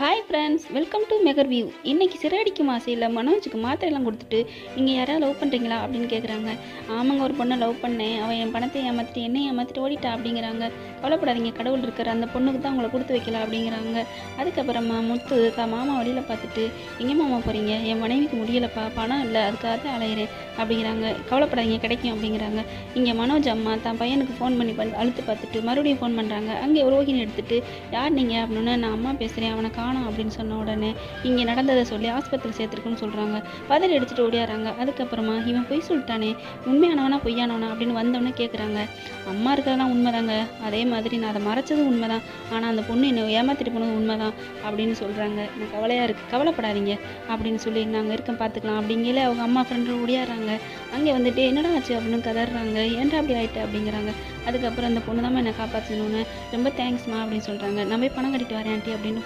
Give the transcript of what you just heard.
hi friends welcome to மெகர் view இன்னைக்கு சிறடிக்கும் ஆசையில் மனோஜுக்கு மாத்திரையெல்லாம் கொடுத்துட்டு நீங்கள் யாராவது லவ் பண்ணுறீங்களா அப்படின்னு கேட்குறாங்க ஆமாங்க ஒரு பொண்ணை லவ் பண்ணேன் அவன் என் பணத்தை ஏமாற்றிட்டு என்னை ஏமாற்றிட்டு ஓடிட்டா அப்படிங்கிறாங்க கவலைப்படாதீங்க கடவுள் இருக்கிற அந்த பொண்ணுக்கு தான் உங்களை கொடுத்து வைக்கல அப்படிங்கிறாங்க அதுக்கப்புறமா முத்து தான் மாமா வழியில் பார்த்துட்டு எங்கே மாமா போகிறீங்க என் மனைவிக்கு முடியலப்பா பணம் இல்லை அதுக்காக தான் அலையிறேன் அப்படிங்கிறாங்க கவலைப்படாதீங்க கிடைக்கும் அப்படிங்கிறாங்க இங்கே மனோஜ் அம்மா தான் பையனுக்கு ஃபோன் பண்ணி பண்ணி அழுத்து பார்த்துட்டு மறுபடியும் ஃபோன் பண்ணுறாங்க அங்கே ரோஹிணி எடுத்துட்டு யார் நீங்கள் அப்படின்னு நான் அம்மா பேசுகிறேன் அவனை காணோம் அப்படின்னு சொன்ன உடனே இங்கே நடந்ததை சொல்லி ஆஸ்பத்திரி சேர்த்துருக்குன்னு சொல்கிறாங்க பதறி அடிச்சுட்டு ஓடியாராங்க அதுக்கப்புறமா இவன் பொய் சொல்லிட்டானே உண்மையானவனா பொய்யானவனா அப்படின்னு வந்தவொடனே கேட்குறாங்க அம்மா இருக்கிறதெல்லாம் உண்மைதாங்க அதே மாதிரி நான் அதை மறைச்சதும் உண்மைதான் ஆனால் அந்த பொண்ணு என்னை ஏமாத்திட்டு போனது உண்மைதான் அப்படின்னு சொல்கிறாங்க எனக்கு கவலையாக இருக்குது கவலைப்படாதீங்க அப்படின்னு சொல்லி நாங்கள் இருக்கேன் பார்த்துக்கலாம் அப்படிங்கல அவங்க அம்மா ஃப்ரெண்டு ஓடியாடுறாங்க அங்கே வந்துட்டு என்னடா ஆச்சு அப்படின்னு கதறாங்க ஏன்டா அப்படி ஆயிட்டு அப்படிங்கிறாங்க அதுக்கப்புறம் அந்த பொண்ணு தான் என்னை காப்பாற்றணும்னு ரொம்ப தேங்க்ஸ்மா அப்படின்னு சொல்கிறாங்க நான் போய் பணம் கட்டிட்டு வரேன் ஆண்டி அப்படின்னு